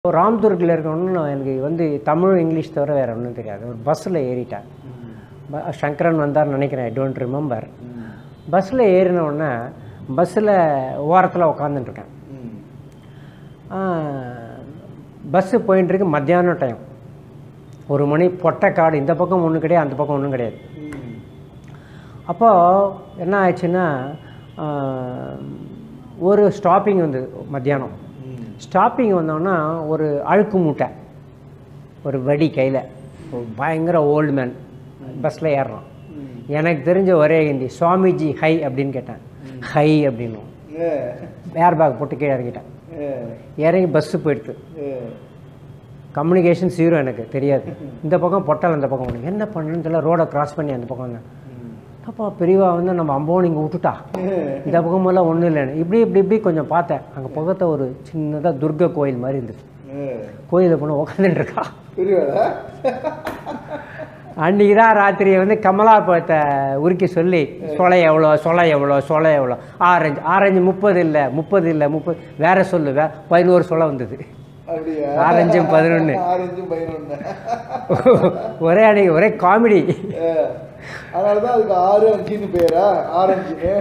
ராம்துர்கில் இருக்கணும்னு எனக்கு வந்து தமிழ் இங்கிலீஷ் தவிர வேறு ஒன்றும் தெரியாது ஒரு பஸ்ஸில் ஏறிட்டேன் ப- சங்கரன் வந்தார்னு நினைக்கிறேன் ஐ டோன்ட் ரிமெம்பர் பஸ்ஸில் ஏறின உடனே பஸ்ஸில் ஓரத்தில் உட்காந்துட்டுருக்கேன் பஸ்ஸு போயின்னு இருக்கு மத்தியானம் டைம் ஒரு மணி பொட்டைக்காடு இந்த பக்கம் ஒன்றும் கிடையாது அந்த பக்கம் ஒன்றும் கிடையாது அப்போது என்ன ஆயிடுச்சுன்னா ஆஹ், ஒரு ஸ்டாப்பிங் வந்தது மத்தியானம் ஸ்டாப்பிங் வந்தோன்னா ஒரு அழுக்கு மூட்டை ஒரு வடி கையில் ஒரு பயங்கர ஓல்டு மேன் பஸ்ஸில் ஏறுறான் எனக்கு தெரிஞ்ச ஒரே ஹிந்தி சுவாமிஜி ஹை அப்படின்னு கேட்டேன் ஹை அப்படின்னும் ஏர் பேக் போட்டு கீழே இறங்கிட்டேன் இறங்கி பஸ்ஸு போயிடுது கம்யூனிகேஷன் ஜீரோ எனக்கு தெரியாது இந்த பக்கம் பொட்டல் அந்த பக்கம் ஒன்று என்ன பண்ணுன்னு தெரியல ரோடை கிராஸ் பண்ணி அந்த பக்கம் வந்தேன் அப்பா பெரியவா வந்து நம்ம அம்போன் இங்கே விட்டுட்டா இந்த பக்கமெல்லாம் ஒன்றும் இல்லைன்னு இப்படி இப்படி இப்படி கொஞ்சம் பார்த்தேன் அங்கே பக்கத்தை ஒரு சின்னதாக துர்கா கோயில் மாதிரி இருந்துச்சு கோயிலில் போன உட்காந்துட்டு இருக்கா அன்றைக்கி தான் ராத்திரி வந்து கமலாபுரத்தை உருக்கி சொல்லி சொலை எவ்வளோ சொலை எவ்வளோ சொலை எவ்வளோ ஆரஞ்சு ஆரஞ்சு முப்பது இல்லை முப்பது இல்லை முப்பது வேற சொல்லு வே பதினோரு சொலை வந்தது அப்படியா ஆரஞ்சும் பதினொன்று ஆரஞ்சும் பதினொன்று ஒரே அன்னைக்கு ஒரே காமெடி அதனால தான் அதுக்கு ஆறு அஞ்சுன்னு பேரா ஆரஞ்சுன்னு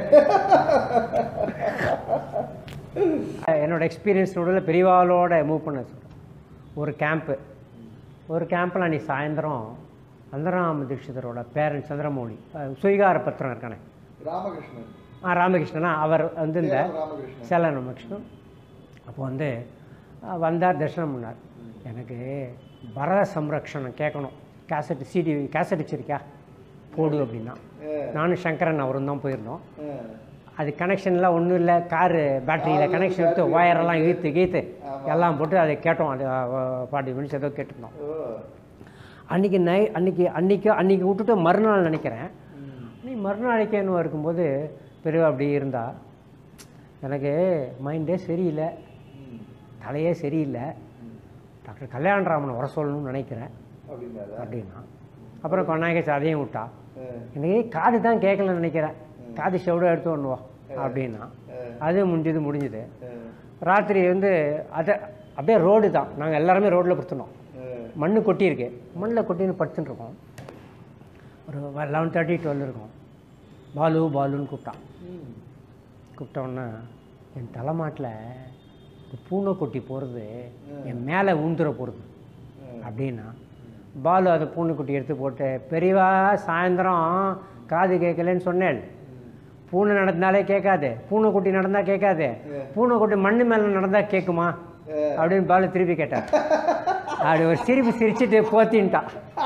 என்னோட எக்ஸ்பீரியன்ஸ் நடுவில் பெரியவாளோட மூவ் பண்ண சொல்கிறேன் ஒரு கேம்ப்பு ஒரு கேம்பில் அன்றைக்கி சாயந்தரம் அந்தராம தீட்சிதரோட பேரன் சந்திரமௌலி அஹ், சுயகார பத்திரம் இருக்கானே ராமகிருஷ்ணன் ஆ ராமகிருஷ்ணனா அவர் வந்து இந்த சேலம் ராமகிருஷ்ணன் சேலம் ராமகிருஷ்ணன் அப்போ வந்து அஹ், வந்தார் தரிசனம் பண்ணார் எனக்கு பரத சம்ரக்ஷணம் கேட்கணும் கேசட் சிடி கேசட் வச்சிருக்கியா போடு அப்படின்னா நானும் சங்கரன் அவரும் தான் போயிருந்தோம் அது கனெக்ஷன்லாம் ஒன்றும் இல்லை காரு பேட்டரியில் கனெக்ஷன் எடுத்து ஒயரெல்லாம் இழுத்து கீத்து எல்லாம் போட்டு அதை கேட்டோம் அது ஃபார்ட்டி மினிட்ஸ் ஏதோ கேட்டிருந்தோம் அன்றைக்கி நை அன்றைக்கி அன்றைக்கி அன்றைக்கி விட்டுட்டு மறுநாள் நினைக்கிறேன் நீ மறுநாளைக்கு என்ன இருக்கும்போது பெரியவா அப்படி இருந்தா எனக்கு மைண்டே சரியில்லை தலையே சரியில்லை டாக்டர் கல்யாணராமன் வர சொல்லணும்னு நினைக்கிறேன் அப்படின்னாரா அப்படின்னா அப்புறம் கொண்டாங்க அதையும் விட்டா எனக்கு காது தான் கேட்கலன்னு நினைக்கிறேன் காது செவிட எடுத்து ஒன்று வா அப்படின்னா அது முடிஞ்சது முடிஞ்சுது ராத்திரி வந்து அதை அப்படியே ரோடு தான் நாங்கள் எல்லாருமே ரோட்டில் படுத்துனோம் மண்ணு கொட்டியிருக்கு மண்ணில் கொட்டின்னு படுத்துட்டு இருக்கோம் ஒரு லெவன் தேர்ட்டி டுவெல் இருக்கும் பாலு பாலுன்னு கூப்பிட்டான் கூப்பிட்ட உடனே என் தலைமாட்டில் இந்த பூனைக்குட்டி போகிறது என் மேலே ஊந்துற போகிறது அப்படின்னா பாலு அதை பூனைக்குட்டி எடுத்து போட்டு பெரியவா சாயந்தரம் காது கேட்கலன்னு சொன்னேன் பூனை நடந்தாலே கேட்காது பூனைக்குட்டி நடந்தால் கேட்காது பூனைக்குட்டி மண்ணு மேலே நடந்தால் கேட்குமா அப்படின்னு பாலு திருப்பி கேட்டார் அப்படி ஒரு சிரிப்பு சிரிச்சுட்டு போத்தின்ட்டான்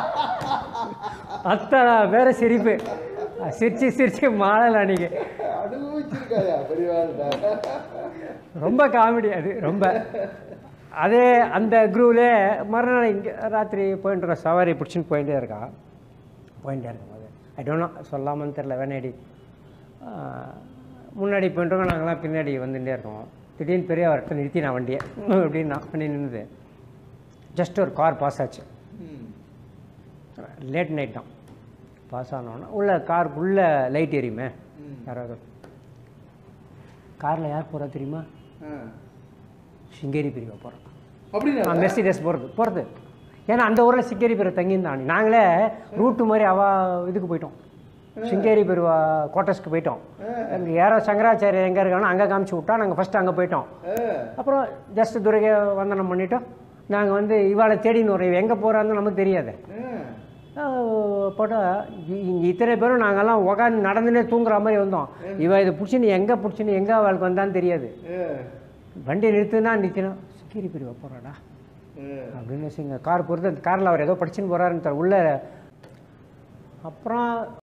அத்தனை வேற சிரிப்பு சிரிச்சு சிரிச்சு மாடல் அன்னைக்கு அனுபவிச்சிருக்காயா பெரியவாள்கிட்ட ரொம்ப காமெடி அது ரொம்ப அதே அந்த குரூவிலே மறுநாள் இங்கே ராத்திரி போயிட்டு இருக்கோம் சவாரி பிடிச்சின்னு போயிட்டே இருக்கா போயிட்டே இருக்கும்போது ஐ டோன்ட் நோ சொல்லாமன்னு தெரில வேணாடி முன்னாடி போயிட்டு இருக்கோம் நாங்களாம் பின்னாடி வந்துட்டே இருக்கோம் திடீர்னு பெரிய வரட்ட நிறுத்தி நான் வண்டியை அப்படின்னு நான் பண்ணி நின்றுது ஜஸ்ட் ஒரு கார் பாஸ் ஆச்சு லேட் நைட் தான் பாஸ் ஆனோன்னா உள்ள காருக்குள்ளே லைட் எரியுமே யாராவது காரில் யார் போகிறா தெரியுமா சிங்கேரி பிரிவை போகிறோம் அப்படின்னா மெர்சிடஸ் போகிறது போகிறது ஏன்னா அந்த ஊரில் சிங்கேரி பிரிவு தங்கியிருந்தான் நாங்களே ரூட்டு மாதிரி அவ இதுக்கு போயிட்டோம் சிங்கேரி பெருவா கோட்டர்ஸ்க்கு போயிட்டோம் எங்க யாரோ சங்கராச்சாரியர் எங்கே இருக்கானோ அங்கே காமிச்சு விட்டா நாங்கள் ஃபஸ்ட்டு அங்கே போயிட்டோம் அப்புறம் ஜஸ்ட் துர்கை வந்தனம் பண்ணிட்டோம் நாங்கள் வந்து இவாளை தேடின்னு வரோம் இவ எங்கே போகிறான்னு நமக்கு தெரியாது போட்டால் இங்கே இத்தனை பேரும் நாங்கெல்லாம் உட்காந்து நடந்துனே தூங்குற மாதிரி வந்தோம் இவ இதை பிடிச்சின்னு எங்கே பிடிச்சின்னு எங்கே அவளுக்கு வந்தான்னு தெரியாது வண்டி நிறுத்துனா நிற்கணும் சிக்கேரி பிரிவா போகிறாடா அப்படின்னு வச்சுங்க கார் பொறுத்து அந்த காரில் அவர் ஏதோ படிச்சுன்னு போகிறாருன்னு உள்ள அப்புறம்